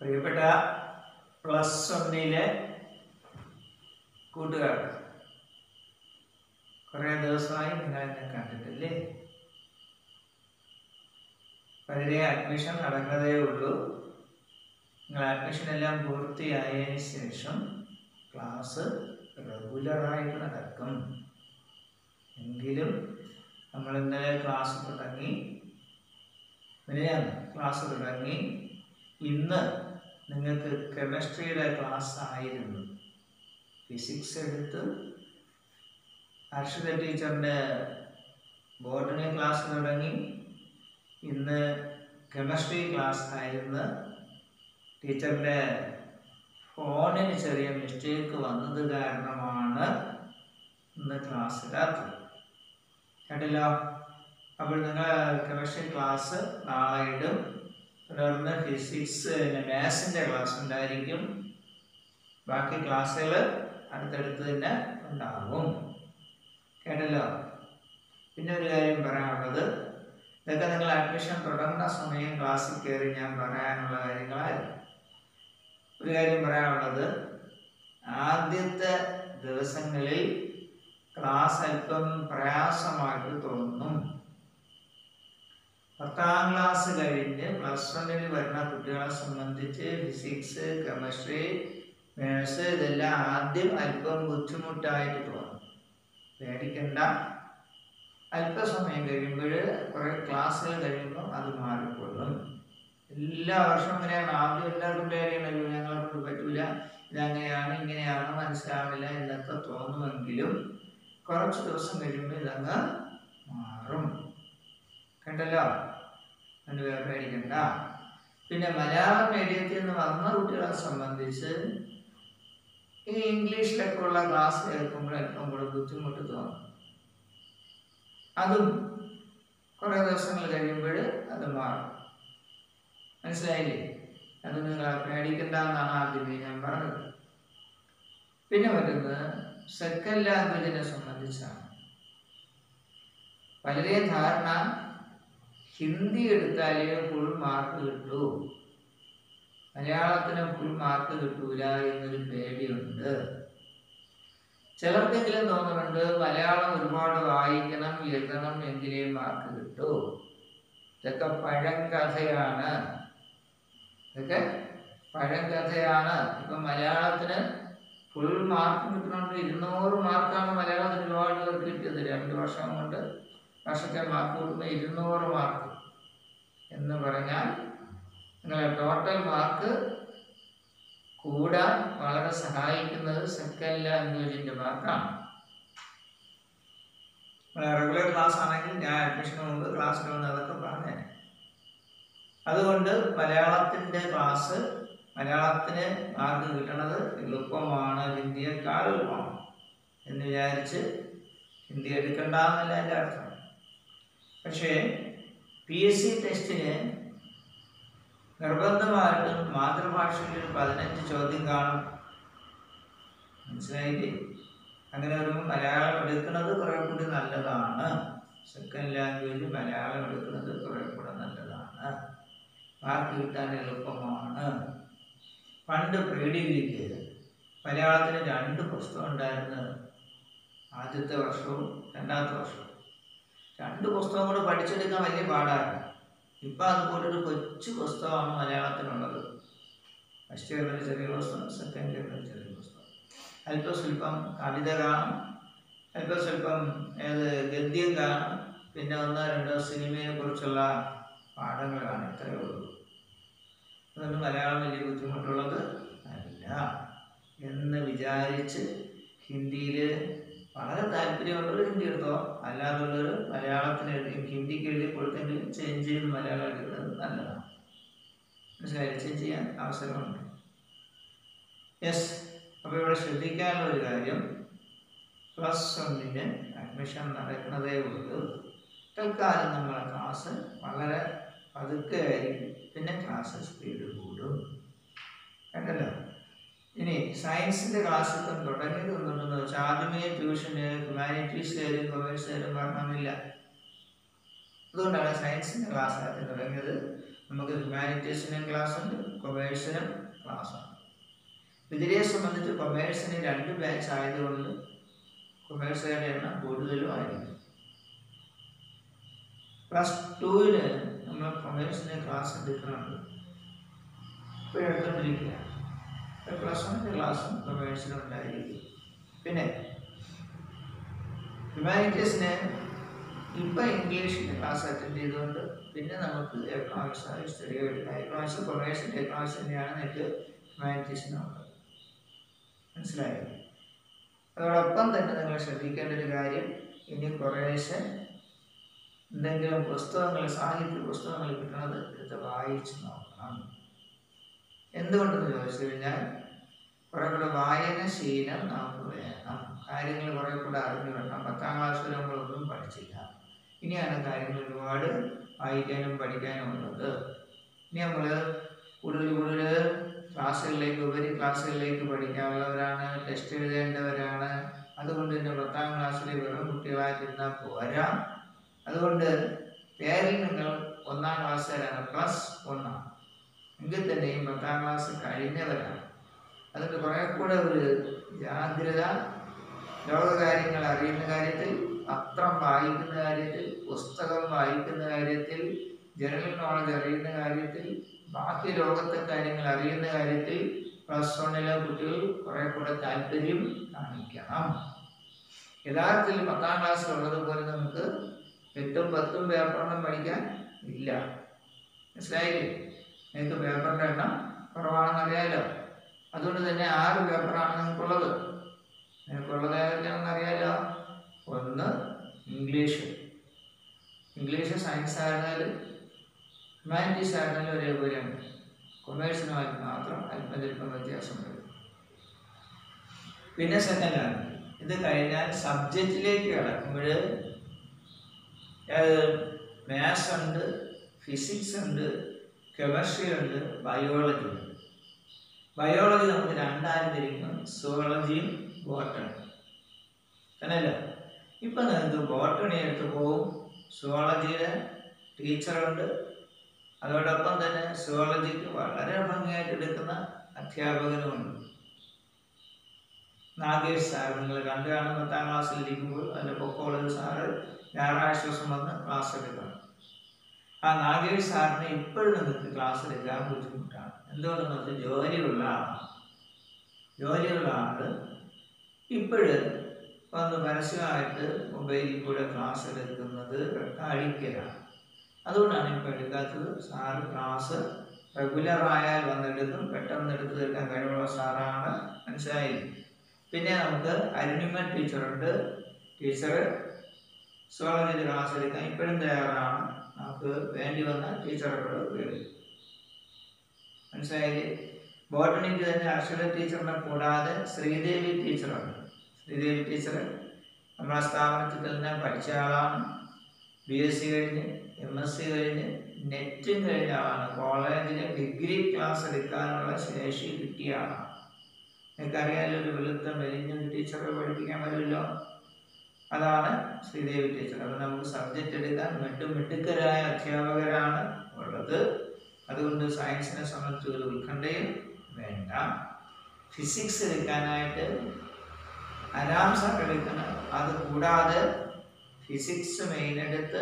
പ്രിയപ്പെട്ട പ്ലസ് വണ്ണിലെ കൂട്ടുകാർ കുറേ ദിവസമായി നിങ്ങൾ എന്നെ കണ്ടിട്ടില്ലേ പതിരെ അഡ്മിഷൻ നടക്കുന്നതേ ഉള്ളൂ നിങ്ങൾ അഡ്മിഷൻ എല്ലാം പൂർത്തിയായതിനു ശേഷം ക്ലാസ് റെഗുലറായിട്ട് നടക്കും എങ്കിലും നമ്മൾ ഇന്നലെ ക്ലാസ് തുടങ്ങി ഇന്നലെയാണ് ക്ലാസ് തുടങ്ങി ഇന്ന് നിങ്ങൾക്ക് കെമിസ്ട്രിയുടെ ക്ലാസ് ആയിരുന്നു ഫിസിക്സ് എടുത്ത് അർഷിത ടീച്ചറിൻ്റെ ബോട്ടണി ക്ലാസ് തുടങ്ങി ഇന്ന് കെമിസ്ട്രി ക്ലാസ് ആയിരുന്നു ടീച്ചറിൻ്റെ ഫോണിന് ചെറിയ മിസ്റ്റേക്ക് വന്നത് കാരണമാണ് ഇന്ന് ക്ലാസ് ഇടാത്തത് കേട്ടല്ലോ അപ്പോൾ നിങ്ങൾ കെമിസ്ട്രി ക്ലാസ് നാളെ ഇടും തുടർന്ന് ഫിസിക്സ് മാത്സിൻ്റെ ക്ലാസ് ഉണ്ടായിരിക്കും ബാക്കി ക്ലാസ്സുകൾ അടുത്തടുത്ത് തന്നെ ഉണ്ടാകും കേട്ടല്ലോ പിന്നെ ഒരു കാര്യം പറയാനുള്ളത് ഇതൊക്കെ നിങ്ങൾ അഡ്മിഷൻ തുടങ്ങുന്ന സമയം ക്ലാസ്സിൽ കയറി ഞാൻ പറയാനുള്ള കാര്യങ്ങളായിരുന്നു ഒരു കാര്യം പറയാനുള്ളത് ആദ്യത്തെ ദിവസങ്ങളിൽ ക്ലാസ് അല്പം പ്രയാസമായിട്ട് തോന്നും പത്താം ക്ലാസ് കഴിഞ്ഞ് പ്ലസ് വണ്ണിൽ വരുന്ന കുട്ടികളെ സംബന്ധിച്ച് ഫിസിക്സ് കെമിസ്ട്രി മാത്സ് ഇതെല്ലാം ആദ്യം അല്പം ബുദ്ധിമുട്ടായിട്ട് തോന്നും പേടിക്കണ്ട അല്പസമയം കഴിയുമ്പോൾ കുറേ ക്ലാസ്സുകൾ കഴിയുമ്പോൾ അത് മാറിക്കൊള്ളും എല്ലാ വർഷവും ഇങ്ങനെയാണ് ആദ്യം എല്ലാവർക്കും പേടിയാണല്ലോ ഞങ്ങളെ കൊണ്ട് പറ്റൂല ഇതങ്ങനെയാണ് ഇങ്ങനെയാണ് മനസ്സിലാവില്ല എന്നൊക്കെ തോന്നുമെങ്കിലും കുറച്ച് ദിവസം കഴിയുമ്പോൾ ഇതങ്ങ് മാറും കണ്ടല്ലോ അതിന് വേറെ പേടിക്കണ്ട പിന്നെ മലയാളം മീഡിയത്തിൽ നിന്ന് വന്ന കുട്ടികളെ സംബന്ധിച്ച് ഈ ഇംഗ്ലീഷിലൊക്കെ ഉള്ള ക്ലാസ് കേൾക്കുമ്പോൾ അല്പം കൂടെ ബുദ്ധിമുട്ട് തോന്നും അതും കുറേ ദിവസങ്ങൾ കഴിയുമ്പോൾ അത് മാറും മനസ്സിലായില്ലേ അത് നിങ്ങൾ പേടിക്കണ്ട എന്നാണ് ആദ്യമേ ഞാൻ പറഞ്ഞത് പിന്നെ വരുന്നത് സെക്കൻഡ് ലാംഗ്വേജിനെ സംബന്ധിച്ചാണ് പലരെയും ധാരണ ഹിന്ദി എടുത്താലേ ഫുൾ മാർക്ക് കിട്ടൂ മലയാളത്തിന് ഫുൾ മാർക്ക് കിട്ടൂല എന്നൊരു പേടിയുണ്ട് ചിലർക്കെങ്കിലും തോന്നുന്നുണ്ട് മലയാളം ഒരുപാട് വായിക്കണം എഴുതണം എങ്കിലേ മാർക്ക് കിട്ടൂ ഇതൊക്കെ പഴങ്കഥയാണ് ഇതൊക്കെ പഴങ്കഥയാണ് ഇപ്പം മലയാളത്തിന് ഫുൾ മാർക്ക് കിട്ടണമെങ്കിൽ ഇരുന്നൂറ് മാർക്കാണ് മലയാളത്തിന് ഒരുപാട് പേർക്ക് കിട്ടിയത് രണ്ട് വർഷം കൊണ്ട് വർഷത്തെ മാർക്ക് കൂട്ടുമ്പോൾ ഇരുന്നൂറ് മാർക്ക് എന്ന് പറഞ്ഞാൽ നിങ്ങളുടെ ടോട്ടൽ മാർക്ക് കൂടാൻ വളരെ സഹായിക്കുന്നത് സെക്കൻഡ് ലാംഗ്വേജിൻ്റെ മാർക്കാണ് റെഗുലർ ക്ലാസ് ആണെങ്കിൽ ഞാൻ അഡ്മിഷന് മുമ്പ് ക്ലാസ്സിൽ വന്ന് അതൊക്കെ പറഞ്ഞേ അതുകൊണ്ട് മലയാളത്തിൻ്റെ ക്ലാസ് മലയാളത്തിന് മാർക്ക് കിട്ടണത് എളുപ്പമാണ് ഹിന്ദിയേക്കാൾ എളുപ്പമാണ് എന്ന് വിചാരിച്ച് ഹിന്ദി എടുക്കണ്ട എന്നല്ല എൻ്റെ അർത്ഥം പക്ഷേ പി എസ് സി ടെസ്റ്റിന് നിർബന്ധമായിട്ടും മാതൃഭാഷയിൽ ഒരു പതിനഞ്ച് ചോദ്യം കാണും മനസ്സിലായില്ലേ അങ്ങനെ വരുമ്പോൾ മലയാളം എടുക്കുന്നത് കുറേ കൂടി നല്ലതാണ് സെക്കൻഡ് ലാംഗ്വേജ് മലയാളം എടുക്കുന്നത് കുറേ കൂടെ നല്ലതാണ് മാർക്ക് കിട്ടാൻ എളുപ്പമാണ് പണ്ട് പ്രീ ഡിഗ്രിക്ക് മലയാളത്തിന് രണ്ട് പുസ്തകം ഉണ്ടായിരുന്നു ആദ്യത്തെ വർഷവും രണ്ടാമത്തെ വർഷവും രണ്ട് പുസ്തകം കൂടെ പഠിച്ചെടുക്കാൻ വലിയ പാടാണ് ഇപ്പം അതുപോലൊരു കൊച്ചു പുസ്തകമാണ് മലയാളത്തിനുള്ളത് ഫസ്റ്റ് ഇയറിൽ ചെറിയ പുസ്തകം സെക്കൻഡ് ഇയറിൽ ചെറിയ പുസ്തകം അല്പം സ്വല്പം കവിത കാണും അല്പം സ്വല്പം ഏത് ഗദ്യം കാണും പിന്നെ ഒന്നോ രണ്ടോ സിനിമയെ കുറിച്ചുള്ള പാഠങ്ങൾ കാണും ഇത്രയേ ഉള്ളൂ അതുകൊണ്ട് മലയാളം വലിയ ബുദ്ധിമുട്ടുള്ളത് അല്ല എന്ന് വിചാരിച്ച് ഹിന്ദിയിൽ വളരെ താല്പര്യമുള്ളവർ ഹിന്ദി എടുത്തോ അല്ലാതുള്ളവർ മലയാളത്തിന് എഴുതി ഹിന്ദിക്ക് എഴുതി കൊടുത്തെങ്കിലും ചേഞ്ച് ചെയ്ത് മലയാളം എടുക്കുന്നത് നല്ലതാണ് മനസ്സിലായി ചേഞ്ച് ചെയ്യാൻ അവസരമുണ്ട് യെസ് അപ്പോൾ ഇവിടെ ശ്രദ്ധിക്കാനുള്ള ഒരു കാര്യം പ്ലസ് വണ്ണിന് അഡ്മിഷൻ നടക്കുന്നതേ ഉള്ളൂ തൽക്കാലം നമ്മളെ ക്ലാസ് വളരെ പതുക്കെ ആയിരിക്കും പിന്നെ ക്ലാസ് സ്പീഡ് കൂടും കണ്ടല്ലോ ഇനി സയൻസിന്റെ ക്ലാസ് ഇപ്പം തുടങ്ങിയത് ഒന്നുണ്ടെന്ന് വെച്ചാൽ ആദ്യമേ ട്യൂഷന് ഹ്യൂമാനിറ്റീസുകാരും കൊമേഴ്സുകാരും പറഞ്ഞില്ല അതുകൊണ്ടാണ് സയൻസിന്റെ ക്ലാസ് ആദ്യം തുടങ്ങിയത് നമുക്ക് ഹ്യൂമാനിറ്റീസിനും ക്ലാസ് ഉണ്ട് കൊമേഴ്സിനും ക്ലാസ് ഉണ്ട് ഇതിനെ സംബന്ധിച്ച് കൊമേഴ്സിന് രണ്ട് ബാച്ച് ആയതുകൊണ്ട് കൊമേഴ്സുകാരുടെ എണ്ണം കൂടുതലും ആയിരിക്കും പ്ലസ് ടുവിന് നമ്മൾ കൊമേഴ്സിന് ക്ലാസ് എടുക്കുന്നുണ്ട് ഇപ്പോൾ എടുത്തുകൊണ്ടിരിക്കുക പ്ലസ് വണ്ണിൻ്റെ ക്ലാസ്സും കൊമേഴ്സിനും ഉണ്ടായിരിക്കും പിന്നെ ഹ്യൂമാനിറ്റീസിന് ഇപ്പം ഇംഗ്ലീഷിൻ്റെ ക്ലാസ് അറ്റൻഡ് ചെയ്തുകൊണ്ട് പിന്നെ നമുക്ക് എക്കണോമിക്സ് ഹിസ്റ്ററി എടുക്കാം എക്കണോമിക്സ് കൊമേഴ്സിൻ്റെ എക്കണോമിക്സ് തന്നെയാണ് നിങ്ങൾക്ക് ഹ്യൂമാനിറ്റീസിനുള്ളത് മനസ്സിലായോ അതോടൊപ്പം തന്നെ നിങ്ങൾ ശ്രദ്ധിക്കേണ്ട ഒരു കാര്യം ഇനി കുറേശ്ശെ എന്തെങ്കിലും പുസ്തകങ്ങൾ സാഹിത്യ പുസ്തകങ്ങൾ കിട്ടുന്നത് എടുത്ത് വായിച്ച് നോക്കണം എന്തുകൊണ്ടെന്ന് ചോദിച്ചു കഴിഞ്ഞാൽ കുറെ കൂടെ വായനശീലം നമുക്ക് വേണം കാര്യങ്ങൾ കുറെ കൂടെ അറിഞ്ഞു വേണം പത്താം ക്ലാസ് വരെ നമ്മളൊന്നും പഠിച്ചില്ല ഇനിയാണ് കാര്യങ്ങൾ ഒരുപാട് വായിക്കാനും പഠിക്കാനും ഉള്ളത് ഇനി നമ്മൾ കൂടുതൽ കൂടുതൽ ക്ലാസ്സുകളിലേക്ക് ഉപരി ക്ലാസ്സുകളിലേക്ക് പഠിക്കാനുള്ളവരാണ് ടെസ്റ്റ് എഴുതേണ്ടവരാണ് അതുകൊണ്ട് തന്നെ പത്താം ക്ലാസ്സിൽ വെറും കുട്ടികളായിട്ടിരുന്നാൽ പോരാ അതുകൊണ്ട് പേരിൽ നിങ്ങൾ ഒന്നാം ക്ലാസ്സുകാരാണ് പ്ലസ് ഒന്നാണ് എങ്കിൽ തന്നെയും പത്താം ക്ലാസ് കഴിഞ്ഞവരാണ് അതുകൊണ്ട് കുറെ കൂടെ ഒരു ജാഗ്രത ലോകകാര്യങ്ങൾ അറിയുന്ന കാര്യത്തിൽ പത്രം വായിക്കുന്ന കാര്യത്തിൽ പുസ്തകം വായിക്കുന്ന കാര്യത്തിൽ ജനറൽ നോളജ് അറിയുന്ന കാര്യത്തിൽ ബാക്കി ലോകത്തെ കാര്യങ്ങൾ അറിയുന്ന കാര്യത്തിൽ പ്ലസ് വണ്ണിലെ കുട്ടികൾ കുറെ കൂടെ താല്പര്യം കാണിക്കണം യഥാർത്ഥത്തിൽ പത്താം ക്ലാസ്സിലുള്ളതുപോലെ നമുക്ക് എട്ടും പത്തും പേപ്പറെണ്ണം പഠിക്കാൻ ഇല്ല മനസ്സിലായില്ലേ നിങ്ങൾക്ക് പേപ്പറിൻ്റെ എണ്ണം കുറവാണെന്ന് അറിയാലോ അതുകൊണ്ട് തന്നെ ആറ് പേപ്പറാണ് നിങ്ങൾക്കുള്ളത് നിങ്ങൾക്കുള്ളത് ഏതൊക്കെയാണെന്ന് അറിയാലോ ഒന്ന് ഇംഗ്ലീഷ് ഇംഗ്ലീഷ് സയൻസ് ആയിരുന്നാലും ഹ്യൂമാനിറ്റീസ് ആയിരുന്നാലും ഒരേപോലെയാണ് കൊമേഴ്സിനുമായിട്ട് മാത്രം അല്പം ചിലപ്പം വ്യത്യാസം വരും പിന്നെ സെക്കൻഡാണ് ഇത് കഴിഞ്ഞാൽ സബ്ജക്റ്റിലേക്ക് കിടക്കുമ്പോൾ മാത്സ് ഉണ്ട് ഫിസിക്സ് ഉണ്ട് കെമിസ്ട്രി ഉണ്ട് ബയോളജി ഉണ്ട് ബയോളജി നമുക്ക് രണ്ടായി തിരിക്കും സുവോളജിയും ബോട്ടണി തന്നെയല്ല ഇപ്പം നിങ്ങൾക്ക് ബോട്ടണി എടുത്ത് പോവും സുവോളജിയുടെ ടീച്ചറുണ്ട് അതോടൊപ്പം തന്നെ സുവോളജിക്ക് വളരെ ഭംഗിയായിട്ട് എടുക്കുന്ന അധ്യാപകനുമുണ്ട് നാഗേഷ് സാർ നിങ്ങൾ കണ്ടു കാണും പത്താം ക്ലാസ്സിൽ ഇരിക്കുമ്പോൾ അതിൻ്റെ പൊക്കോളൊരു സാറ് ഞായറാഴ്ച ദിവസം വന്ന് ക്ലാസ് എടുക്കണം ആ നാഗേഷ് സാറിന് ഇപ്പോഴും നിങ്ങൾക്ക് ക്ലാസ് എടുക്കാൻ ബുദ്ധിമുട്ടാണ് എന്തുകൊണ്ടെന്ന് വെച്ചാൽ ജോലിയുള്ള ആളാണ് ജോലിയുള്ള ആള് ഇപ്പോഴും വന്ന് പരസ്യമായിട്ട് മൊബൈലിൽ കൂടെ ക്ലാസ് എടുക്കുന്നത് കഴിക്കലാണ് അതുകൊണ്ടാണ് ഇപ്പോൾ എടുക്കാത്തത് സാറ് ക്ലാസ് റെഗുലർ ആയാൽ വന്നെടുക്കും പെട്ടെന്ന് എടുത്ത് തീർക്കാൻ കഴിവുള്ള സാറാണ് മനസ്സിലായി പിന്നെ നമുക്ക് അരുണിമ ടീച്ചറുണ്ട് ടീച്ചർ സുവോളജിയുടെ ക്ലാസ് എടുക്കാൻ ഇപ്പോഴും തയ്യാറാണ് നമുക്ക് വേണ്ടി വന്ന ടീച്ചറുകൾ ഉപയോഗിക്കും മനസ്സിലായില്ലേ ബോട്ടണിക്ക് തന്നെ അക്ഷര ടീച്ചറിനെ കൂടാതെ ശ്രീദേവി ടീച്ചറുണ്ട് ശ്രീദേവി ടീച്ചർ നമ്മളെ സ്ഥാപനത്തിൽ തന്നെ പഠിച്ച ആളാണ് ബി എസ് സി കഴിഞ്ഞ് എം എസ് സി കഴിഞ്ഞ് നെറ്റും കഴിഞ്ഞ ആളാണ് കോളേജിൽ ഡിഗ്രി ക്ലാസ് എടുക്കാനുള്ള ശേഷി കിട്ടിയ ആളാണ് നിങ്ങൾക്കറിയാലോ ഒരു വെളുത്ത മെലിഞ്ഞൊരു ടീച്ചറെ പഠിപ്പിക്കാൻ പറ്റില്ലോ അതാണ് ശ്രീദേവി ടീച്ചർ അത് നമുക്ക് സബ്ജക്റ്റ് എടുക്കാൻ മെട്ടു മിടുക്കരായ അധ്യാപകരാണ് ഉള്ളത് അതുകൊണ്ട് സയൻസിനെ സംബന്ധിച്ച് ഒരു ഉത്കണ്ഠയും വേണ്ട ഫിസിക്സ് എടുക്കാനായിട്ട് അനാം സാർ എടുക്കണം അത് കൂടാതെ ഫിസിക്സ് മെയിൻ എടുത്ത്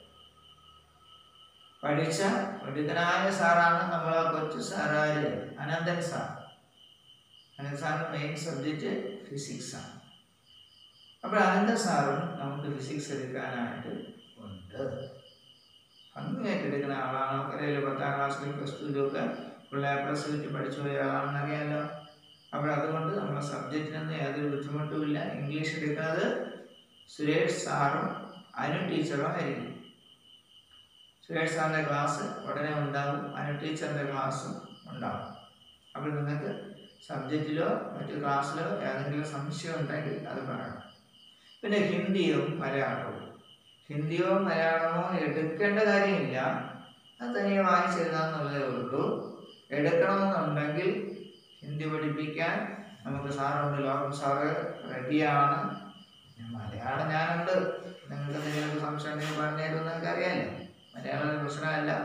പഠിച്ച മിടുക്കനായ സാറാണ് നമ്മളെ കൊച്ചു സാറാര് അനന്തൻ സാർ അനന്തൻ സാറിന് മെയിൻ സബ്ജക്റ്റ് ഫിസിക്സ് ആണ് അപ്പോൾ അനന്തൻ സാറും നമുക്ക് ഫിസിക്സ് എടുക്കാനായിട്ട് ഉണ്ട് ഭംഗിയായിട്ട് എടുക്കുന്ന ആളാണ് നമുക്കറിയാലോ പത്താം ക്ലാസ്സിലും പ്ലസ് ടുവിലൊക്കെ ഫുൾ എ പ്ലസ് കിട്ടി പഠിച്ചു പോയ ആളാണെന്ന് അറിയാമല്ലോ അപ്പോൾ അതുകൊണ്ട് നമ്മുടെ സബ്ജക്റ്റിനൊന്നും യാതൊരു ബുദ്ധിമുട്ടുമില്ല ഇംഗ്ലീഷ് എടുക്കുന്നത് സുരേഷ് സാറും അനു ടീച്ചറും ആയിരിക്കും സുരേഷ് സാറിൻ്റെ ക്ലാസ് ഉടനെ ഉണ്ടാവും അനു ടീച്ചറിൻ്റെ ക്ലാസ്സും ഉണ്ടാവും അപ്പോൾ നിങ്ങൾക്ക് സബ്ജക്റ്റിലോ മറ്റു ക്ലാസ്സിലോ ഏതെങ്കിലും സംശയം ഉണ്ടെങ്കിൽ അത് പറയണം പിന്നെ ഹിന്ദിയും മലയാളവും ഹിന്ദിയോ മലയാളമോ എടുക്കേണ്ട കാര്യമില്ല അത് തനിയെ വായിച്ചെഴുതാന്നുള്ളതേ ഉള്ളൂ എടുക്കണമെന്നുണ്ടെങ്കിൽ ഹിന്ദി പഠിപ്പിക്കാൻ നമുക്ക് സാറുണ്ട് ലോകം സാറ് റെഡിയാണ് പിന്നെ മലയാളം ഞാനുണ്ട് നിങ്ങൾക്ക് എന്തെങ്കിലും സംശയം ഉണ്ടെങ്കിൽ പറഞ്ഞു തരുമെന്ന് നിങ്ങൾക്ക് അറിയാമല്ലോ മലയാളം ഒരു പ്രശ്നമല്ല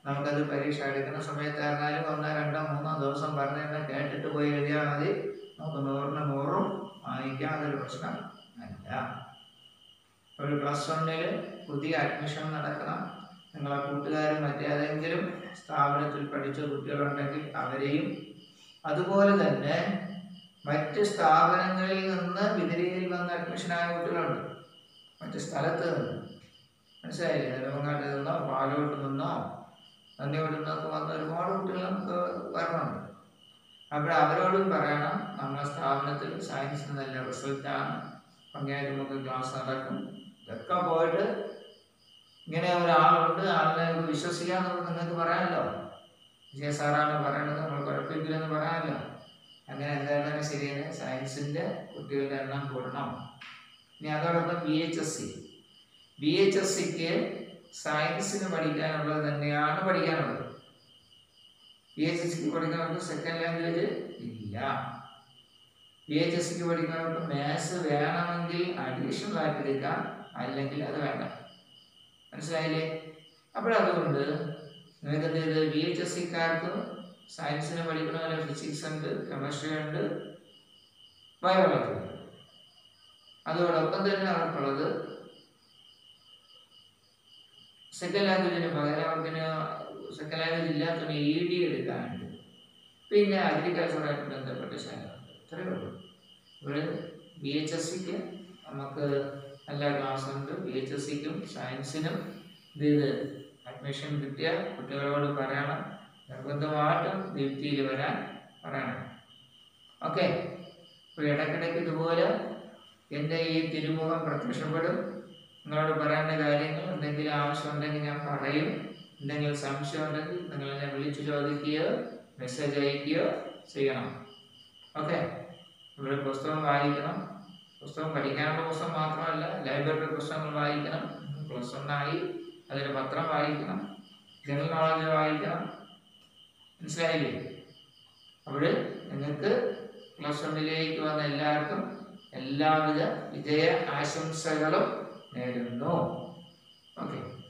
നമുക്കത് പരീക്ഷ എടുക്കുന്ന സമയത്തായിരുന്നാലും ഒന്നോ രണ്ടോ മൂന്നോ ദിവസം പറഞ്ഞു തന്നെ കേട്ടിട്ട് പോയി എഴുതിയാൽ മതി നമുക്ക് നൂറിന് നൂറും വാങ്ങിക്കാം അതൊരു പ്രശ്നം അല്ല ഒരു പ്ലസ് വണ്ണിൽ പുതിയ അഡ്മിഷൻ നടക്കണം നിങ്ങളെ കൂട്ടുകാരും മറ്റേതെങ്കിലും സ്ഥാപനത്തിൽ പഠിച്ച കുട്ടികളുണ്ടെങ്കിൽ അവരെയും അതുപോലെ തന്നെ മറ്റ് സ്ഥാപനങ്ങളിൽ നിന്ന് വിതിരിയിൽ വന്ന് അഡ്മിഷനായ കുട്ടികളുണ്ട് മറ്റ് സ്ഥലത്ത് നിന്ന് മനസ്സിലായില്ലേ നെടുമങ്ങാട്ട് നിന്നോ പാലോട്ട് നിന്നോ തന്നെയോട്ട് നിന്നൊക്കെ വന്ന ഒരുപാട് കുട്ടികൾ നമുക്ക് വരണമുണ്ട് അപ്പോൾ അവരോടും പറയണം നമ്മുടെ സ്ഥാപനത്തിൽ സയൻസിന് നല്ല റിസൾട്ടാണ് പങ്കായിട്ട് നമുക്ക് ക്ലാസ് നടക്കും ഇതൊക്കെ പോയിട്ട് ഇങ്ങനെ ഒരാളുണ്ട് ആളിനെ നമുക്ക് വിശ്വസിക്കാമെന്ന് നിങ്ങൾക്ക് പറയാമല്ലോ വിജയ സാറാണ് പറയണത് നമ്മൾ കുഴപ്പമില്ലെന്ന് പറയാമല്ലോ അങ്ങനെ എന്തായാലും ശരിയാണ് സയൻസിൻ്റെ കുട്ടികളുടെ എണ്ണം കൂടണം ഇനി അതോടൊപ്പം B H S C B H S സിക്ക് സയൻസിന് പഠിക്കാനുള്ളത് തന്നെയാണ് പഠിക്കാനുള്ളത് ബി എച്ച് എസ് സിക്ക് പഠിക്കാനുള്ളത് സെക്കൻഡ് ലാംഗ്വേജ് ഇല്ല ബി എച്ച് എസ് സിക്ക് പഠിക്കാനുള്ളത് മാത്സ് വേണമെങ്കിൽ അഡീഷണൽ ആയിട്ട് എടുക്കാം അല്ലെങ്കിൽ അത് വേണ്ട മനസ്സിലായില്ലേ അപ്പോഴതുകൊണ്ട് നിങ്ങൾക്ക് എന്ത് ചെയ്ത് ബി എച്ച് എസ് സിക്കാർക്ക് സയൻസിന് പഠിക്കണ പോലെ ഫിസിക്സ് ഉണ്ട് കെമിസ്ട്രി ഉണ്ട് ബയോളജി ഉണ്ട് അതോടൊപ്പം തന്നെ അവർക്കുള്ളത് സെക്കൻഡ് ലാംഗ്വേജിന് പകരം അവർക്കിന് സെക്കൻഡ് ലാംഗ്വേജ് ഇല്ലാത്തതിന് ഇ ഡി എടുക്കാനുണ്ട് പിന്നെ അഗ്രികൾച്ചറുമായിട്ട് ബന്ധപ്പെട്ട ശാലയുണ്ട് ഇത്രയേ ഉള്ളൂ ഇവിടെ ബി എച്ച് എസ് സിക്ക് നമുക്ക് നല്ല ക്ലാസ് ഉണ്ട് ബി എച്ച് എസ് സിക്കും സയൻസിനും ഇത് ഇത് അഡ്മിഷൻ കിട്ടിയ കുട്ടികളോട് പറയണം നിർബന്ധമായിട്ടും ദീപ്തിയിൽ വരാൻ പറയണം ഓക്കെ അപ്പോൾ ഇടയ്ക്കിടയ്ക്ക് ഇതുപോലെ എൻ്റെ ഈ തിരുമുഖം പ്രത്യക്ഷപ്പെടും നിങ്ങളോട് പറയേണ്ട കാര്യങ്ങൾ എന്തെങ്കിലും ആവശ്യമുണ്ടെങ്കിൽ ഞാൻ പറയും എന്തെങ്കിലും സംശയം ഉണ്ടെങ്കിൽ നിങ്ങൾ എന്നെ വിളിച്ചു ചോദിക്കുകയോ മെസ്സേജ് അയക്കുകയോ ചെയ്യണം ഓക്കെ ഇവിടെ പുസ്തകം വായിക്കണം പുസ്തകം പഠിക്കാനുള്ള പുസ്തകം മാത്രമല്ല ലൈബ്രറി പുസ്തകങ്ങൾ വായിക്കണം പ്ലസ് വണ്ണായി അതിന് പത്രം വായിക്കണം ജനറൽ നോളജ് വായിക്കണം മനസ്സിലായില്ലേ അവിടെ നിങ്ങൾക്ക് പ്ലസ് വണ്ണിലേക്ക് വന്ന എല്ലാവർക്കും എല്ലാവിധ വിജയ ആശംസകളും നേരുന്നു ഓക്കെ